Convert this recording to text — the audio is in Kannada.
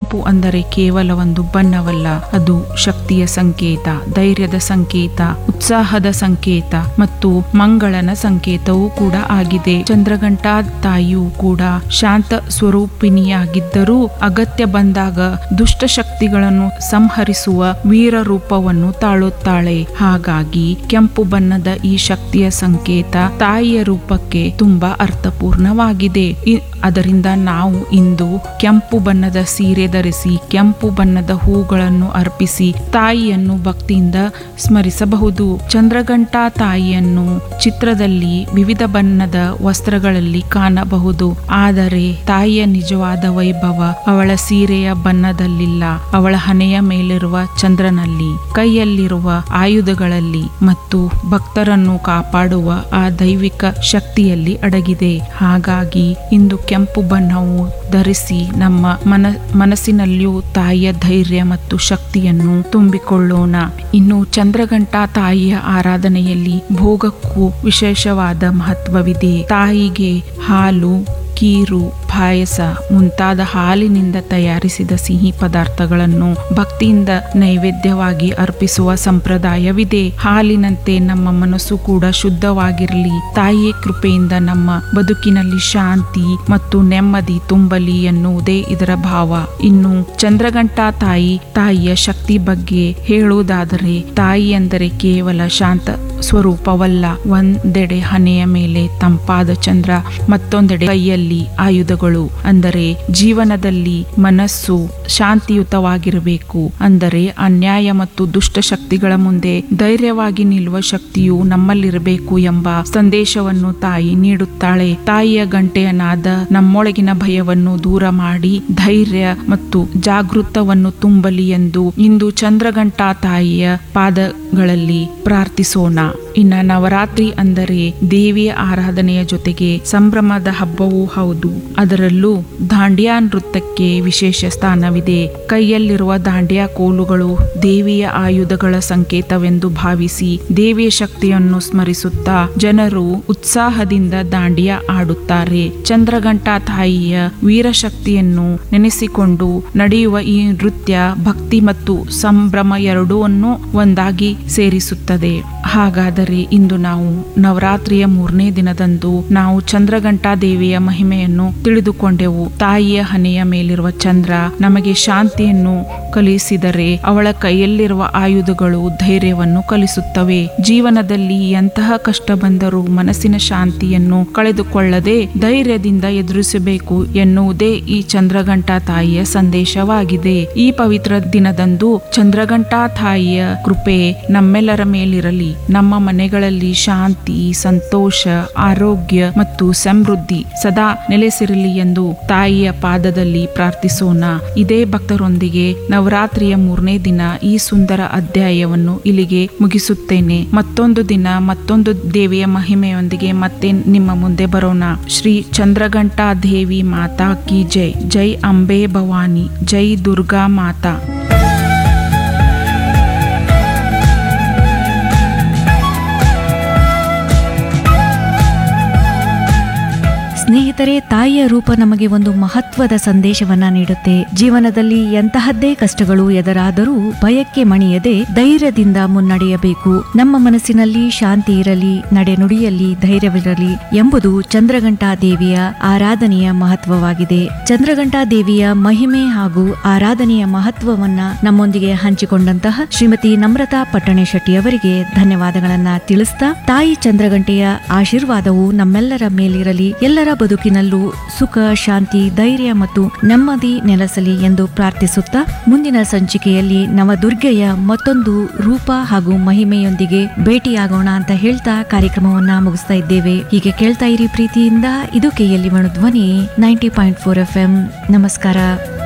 ಕೆಂಪು ಅಂದರೆ ಕೇವಲ ಒಂದು ಬಣ್ಣವಲ್ಲ ಅದು ಶಕ್ತಿಯ ಸಂಕೇತ ಧೈರ್ಯದ ಸಂಕೇತ ಉತ್ಸಾಹದ ಸಂಕೇತ ಮತ್ತು ಮಂಗಳನ ಸಂಕೇತವೂ ಕೂಡ ಆಗಿದೆ ಚಂದ್ರಘಂಟಾ ತಾಯಿಯೂ ಕೂಡ ಶಾಂತ ಸ್ವರೂಪಿಣಿಯಾಗಿದ್ದರೂ ಅಗತ್ಯ ಬಂದಾಗ ದುಷ್ಟ ಶಕ್ತಿಗಳನ್ನು ಸಂಹರಿಸುವ ವೀರ ರೂಪವನ್ನು ತಾಳುತ್ತಾಳೆ ಹಾಗಾಗಿ ಕೆಂಪು ಬಣ್ಣದ ಈ ಶಕ್ತಿಯ ಸಂಕೇತ ತಾಯಿಯ ರೂಪಕ್ಕೆ ತುಂಬಾ ಅರ್ಥಪೂರ್ಣವಾಗಿದೆ ಇ- ಅದರಿಂದ ನಾವು ಇಂದು ಕೆಂಪು ಬಣ್ಣದ ಸೀರೆ ಧರಿಸಿ ಕೆಂಪು ಬಣ್ಣದ ಹೂಗಳನ್ನು ಅರ್ಪಿಸಿ ತಾಯಿಯನ್ನು ಭಕ್ತಿಯಿಂದ ಸ್ಮರಿಸಬಹುದು ಚಂದ್ರಘಂಟಾ ತಾಯಿಯನ್ನು ಚಿತ್ರದಲ್ಲಿ ವಿವಿಧ ಬಣ್ಣದ ವಸ್ತ್ರಗಳಲ್ಲಿ ಕಾಣಬಹುದು ಆದರೆ ತಾಯಿಯ ನಿಜವಾದ ವೈಭವ ಅವಳ ಸೀರೆಯ ಬಣ್ಣದಲ್ಲಿಲ್ಲ ಅವಳ ಹಣೆಯ ಮೇಲಿರುವ ಚಂದ್ರನಲ್ಲಿ ಕೈಯಲ್ಲಿರುವ ಆಯುಧಗಳಲ್ಲಿ ಮತ್ತು ಭಕ್ತರನ್ನು ಕಾಪಾಡುವ ಆ ದೈವಿಕ ಶಕ್ತಿಯಲ್ಲಿ ಅಡಗಿದೆ ಹಾಗಾಗಿ ಇಂದು ಕೆಂಪು ಬಣ್ಣವು ಧರಿಸಿ ನಮ್ಮ ಮನ ಮನಸ್ಸಿನಲ್ಲಿಯೂ ತಾಯಿಯ ಧೈರ್ಯ ಮತ್ತು ಶಕ್ತಿಯನ್ನು ತುಂಬಿಕೊಳ್ಳೋಣ ಇನ್ನು ಚಂದ್ರಘಂಟಾ ತಾಯಿಯ ಆರಾಧನೆಯಲ್ಲಿ ಭೋಗಕ್ಕೂ ವಿಶೇಷವಾದ ಮಹತ್ವವಿದೆ ತಾಯಿಗೆ ಹಾಲು ಕೀರು ಪಾಯಸ ಮುಂತಾದ ಹಾಲಿನಿಂದ ತಯಾರಿಸಿದ ಸಿಹಿ ಪದಾರ್ಥಗಳನ್ನು ಭಕ್ತಿಯಿಂದ ನೈವೇದ್ಯವಾಗಿ ಅರ್ಪಿಸುವ ಸಂಪ್ರದಾಯವಿದೆ ಹಾಲಿನಂತೆ ನಮ್ಮ ಮನಸ್ಸು ಕೂಡ ಶುದ್ಧವಾಗಿರಲಿ ತಾಯಿಯ ಕೃಪೆಯಿಂದ ನಮ್ಮ ಬದುಕಿನಲ್ಲಿ ಶಾಂತಿ ಮತ್ತು ನೆಮ್ಮದಿ ತುಂಬಲಿ ಎನ್ನುವುದೇ ಇದರ ಭಾವ ಇನ್ನು ಚಂದ್ರಘಂಟಾ ತಾಯಿ ತಾಯಿಯ ಶಕ್ತಿ ಬಗ್ಗೆ ಹೇಳುವುದಾದರೆ ತಾಯಿ ಎಂದರೆ ಕೇವಲ ಶಾಂತ ಸ್ವರೂಪವಲ್ಲ ಒಂದೆಡೆ ಹಣೆಯ ಮೇಲೆ ತಂಪಾದ ಚಂದ್ರ ಮತ್ತೊಂದೆಡೆ ಕೈಯಲ್ಲಿ ಆಯುಧಗಳು ಅಂದರೆ ಜೀವನದಲ್ಲಿ ಮನಸ್ಸು ಶಾಂತಿಯುತವಾಗಿರಬೇಕು ಅಂದರೆ ಅನ್ಯಾಯ ಮತ್ತು ದುಷ್ಟ ಶಕ್ತಿಗಳ ಮುಂದೆ ಧೈರ್ಯವಾಗಿ ನಿಲ್ಲುವ ಶಕ್ತಿಯು ನಮ್ಮಲ್ಲಿರಬೇಕು ಎಂಬ ಸಂದೇಶವನ್ನು ತಾಯಿ ನೀಡುತ್ತಾಳೆ ತಾಯಿಯ ಗಂಟೆಯ ನಾದ ನಮ್ಮೊಳಗಿನ ಭಯವನ್ನು ದೂರ ಮಾಡಿ ಧೈರ್ಯ ಮತ್ತು ಜಾಗೃತವನ್ನು ತುಂಬಲಿ ಎಂದು ಇಂದು ಚಂದ್ರಘಂಟಾ ತಾಯಿಯ ಪಾದಗಳಲ್ಲಿ ಪ್ರಾರ್ಥಿಸೋಣ ಇನ್ನ ನವರಾತ್ರಿ ಅಂದರೆ ದೇವಿಯ ಆರಾಧನೆಯ ಜೊತೆಗೆ ಸಂಭ್ರಮದ ಹಬ್ಬವೂ ಹೌದು ಅದರಲ್ಲೂ ದಾಂಡಿಯಾ ನೃತ್ಯಕ್ಕೆ ವಿಶೇಷ ಸ್ಥಾನವಿದೆ ಕೈಯಲ್ಲಿರುವ ದಾಂಡಿಯಾ ಕೋಲುಗಳು ದೇವಿಯ ಆಯುಧಗಳ ಸಂಕೇತವೆಂದು ಭಾವಿಸಿ ದೇವಿಯ ಶಕ್ತಿಯನ್ನು ಸ್ಮರಿಸುತ್ತಾ ಜನರು ಉತ್ಸಾಹದಿಂದ ದಾಂಡಿಯಾ ಆಡುತ್ತಾರೆ ಚಂದ್ರಘಂಟಾ ತಾಯಿಯ ವೀರಶಕ್ತಿಯನ್ನು ನೆನೆಸಿಕೊಂಡು ನಡೆಯುವ ಈ ನೃತ್ಯ ಭಕ್ತಿ ಮತ್ತು ಸಂಭ್ರಮ ಎರಡೂವನ್ನು ಒಂದಾಗಿ ಸೇರಿಸುತ್ತದೆ ಹಾಗಾದರೆ ಇಂದು ನಾವು ನವರಾತ್ರಿಯ ಮೂರನೇ ದಿನದಂದು ನಾವು ಚಂದ್ರಘಂಟಾ ದೇವಿಯ ಮಹಿಮೆಯನ್ನು ತಿಳಿದುಕೊಂಡೆವು ತಾಯಿಯ ಹಣೆಯ ಮೇಲಿರುವ ಚಂದ್ರ ನಮಗೆ ಶಾಂತಿಯನ್ನು ಕಲಿಸಿದರೆ ಅವಳ ಕೈಯಲ್ಲಿರುವ ಆಯುಧಗಳು ಧೈರ್ಯವನ್ನು ಕಲಿಸುತ್ತವೆ ಜೀವನದಲ್ಲಿ ಎಂತಹ ಕಷ್ಟ ಬಂದರೂ ಮನಸ್ಸಿನ ಶಾಂತಿಯನ್ನು ಕಳೆದುಕೊಳ್ಳದೆ ಧೈರ್ಯದಿಂದ ಎದುರಿಸಬೇಕು ಎನ್ನುವುದೇ ಈ ಚಂದ್ರಘಂಟಾ ತಾಯಿಯ ಸಂದೇಶವಾಗಿದೆ ಈ ಪವಿತ್ರ ದಿನದಂದು ಚಂದ್ರಘಂಟಾ ತಾಯಿಯ ಕೃಪೆ ನಮ್ಮೆಲ್ಲರ ಮೇಲಿರಲಿ ನಮ್ಮ ಮನೆಗಳಲ್ಲಿ ಶಾಂತಿ ಸಂತೋಷ ಆರೋಗ್ಯ ಮತ್ತು ಸಮೃದ್ಧಿ ಸದಾ ನೆಲೆಸಿರಲಿ ಎಂದು ತಾಯಿಯ ಪಾದದಲ್ಲಿ ಪ್ರಾರ್ಥಿಸೋಣ ಇದೇ ಭಕ್ತರೊಂದಿಗೆ ನವರಾತ್ರಿಯ ಮೂರನೇ ದಿನ ಈ ಸುಂದರ ಅಧ್ಯಾಯವನ್ನು ಇಲ್ಲಿಗೆ ಮುಗಿಸುತ್ತೇನೆ ಮತ್ತೊಂದು ದಿನ ಮತ್ತೊಂದು ದೇವಿಯ ಮಹಿಮೆಯೊಂದಿಗೆ ಮತ್ತೆ ನಿಮ್ಮ ಮುಂದೆ ಬರೋಣ ಶ್ರೀ ಚಂದ್ರಘಂಟಾ ದೇವಿ ಮಾತಾ ಕಿ ಜೈ ಜೈ ಅಂಬೆ ಭವಾನಿ ಜೈ ದುರ್ಗಾ ಮಾತಾ ಸ್ನೇಹಿತರೆ ತಾಯಿಯ ರೂಪ ನಮಗೆ ಒಂದು ಮಹತ್ವದ ಸಂದೇಶವನ್ನ ನೀಡುತ್ತೆ ಜೀವನದಲ್ಲಿ ಎಂತಹದ್ದೇ ಕಷ್ಟಗಳು ಎದುರಾದರೂ ಭಯಕ್ಕೆ ಮಣಿಯದೆ ಧೈರ್ಯದಿಂದ ಮುನ್ನಡೆಯಬೇಕು ನಮ್ಮ ಮನಸ್ಸಿನಲ್ಲಿ ಶಾಂತಿ ಇರಲಿ ನಡೆನುಡಿಯಲ್ಲಿ ಧೈರ್ಯವಿರಲಿ ಎಂಬುದು ಚಂದ್ರಘಂಟಾ ದೇವಿಯ ಆರಾಧನೆಯ ಮಹತ್ವವಾಗಿದೆ ಚಂದ್ರಘಂಟಾ ದೇವಿಯ ಮಹಿಮೆ ಹಾಗೂ ಆರಾಧನೆಯ ಮಹತ್ವವನ್ನ ನಮ್ಮೊಂದಿಗೆ ಹಂಚಿಕೊಂಡಂತಹ ಶ್ರೀಮತಿ ನಮ್ರತಾ ಪಟ್ಟಣೆ ಶೆಟ್ಟಿ ಅವರಿಗೆ ಧನ್ಯವಾದಗಳನ್ನ ತಿಳಿಸ್ತಾ ತಾಯಿ ಚಂದ್ರಘಂಟೆಯ ಆಶೀರ್ವಾದವು ನಮ್ಮೆಲ್ಲರ ಮೇಲಿರಲಿ ಎಲ್ಲರ ಬದುಕಿನಲ್ಲೂ ಸುಖ ಶಾಂತಿ ಧೈರ್ಯ ಮತ್ತು ನೆಮ್ಮದಿ ನೆಲೆಸಲಿ ಎಂದು ಪ್ರಾರ್ಥಿಸುತ್ತಾ ಮುಂದಿನ ಸಂಚಿಕೆಯಲ್ಲಿ ನವದುರ್ಗೆಯ ಮತ್ತೊಂದು ರೂಪ ಹಾಗೂ ಮಹಿಮೆಯೊಂದಿಗೆ ಭೇಟಿಯಾಗೋಣ ಅಂತ ಹೇಳ್ತಾ ಕಾರ್ಯಕ್ರಮವನ್ನ ಮುಗಿಸ್ತಾ ಇದ್ದೇವೆ ಹೀಗೆ ಕೇಳ್ತಾ ಇರಿ ಪ್ರೀತಿಯಿಂದ ಇದು ಕೆಎಲ್ಲಿ Dhwani ninety point four F M ನಮಸ್ಕಾರ